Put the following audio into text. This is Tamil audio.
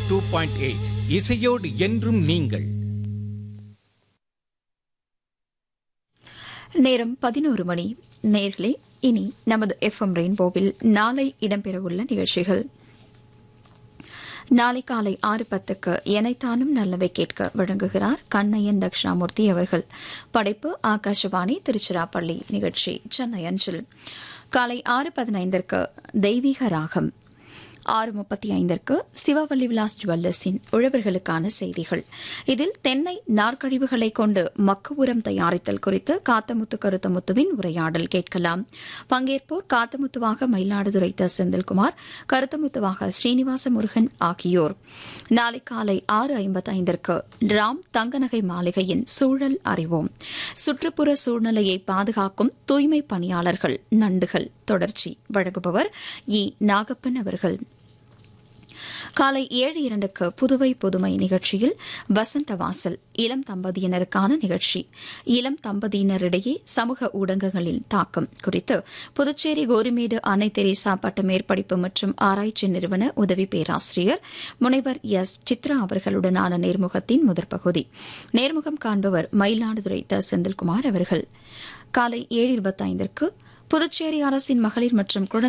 டூ பாயிண்ட் எயிட் இசையோடு என்றும் நீங்கள் நேரம் பதினோரு மணி நேர்களே இனி நமது எஃப்எம் ரெயின்போவில் நாளை இடம்பெறவுள்ள நிகழ்ச்சிகள் நாளை காலை ஆறு பத்துக்கு எனைத்தானும் நல்லவை கேட்க வழங்குகிறார் கண்ணையன் தட்சிணாமூர்த்தி அவர்கள் படைப்பு ஆகாஷவாணி திருச்சிராப்பள்ளி நிகழ்ச்சி சென்னை அஞ்சல் காலை ஆறு பதினைந்திற்கு தெய்வீக ராகம் ஆறு முப்பத்தி ஐந்திற்கு சிவவள்ளி விலாஸ் ஜுவல்லர்ஸின் உழவர்களுக்கான செய்திகள் இதில் தென்னை நார்க்கழிவுகளை கொண்டு மக்கு உரம் தயாரித்தல் குறித்து காத்தமுத்து கருத்தமுத்துவின் உரையாடல் கேட்கலாம் பங்கேற்போர் காத்தமுத்துவாக மயிலாடுதுறை த செந்தில்குமார் கருத்தமுத்துவாக ஸ்ரீனிவாச முருகன் ஆகியோர் நாளை காலை ஆறு ஐம்பத்தைந்திற்கு ராம் தங்கநகை மாளிகையின் சூழல் அறிவோம் சுற்றுப்புற சூழ்நிலையை பாதுகாக்கும் தூய்மை பணியாளர்கள் நண்டுகள் தொடர்ச்சி வழங்குபவர் இ நாகப்பன் அவர்கள் காலை ஏழு இரண்டுக்கு புதுவை புதுமை நிகழ்ச்சியில் வசந்த வாசல் இளம் தம்பதியினருக்கான நிகழ்ச்சி இளம் தம்பதியினரிடையே சமூக ஊடகங்களின் தாக்கம் குறித்து புதுச்சேரி கோரிமேடு அன்னை தெரேசா பட்ட மேற்படிப்பு மற்றும் ஆராய்ச்சி நிறுவன உதவி பேராசிரியர் முனைவர் எஸ் சித்ரா அவர்களுடனான நேர்முகத்தின் முதற் பகுதி நேர்முகம் காண்பவர் மயிலாடுதுறை த செந்தில்குமார் அவர்கள் காலை ஏழு இருபத்தைந்திற்கு புதுச்சேரி அரசின் மகளிர் மற்றும் குழந்தை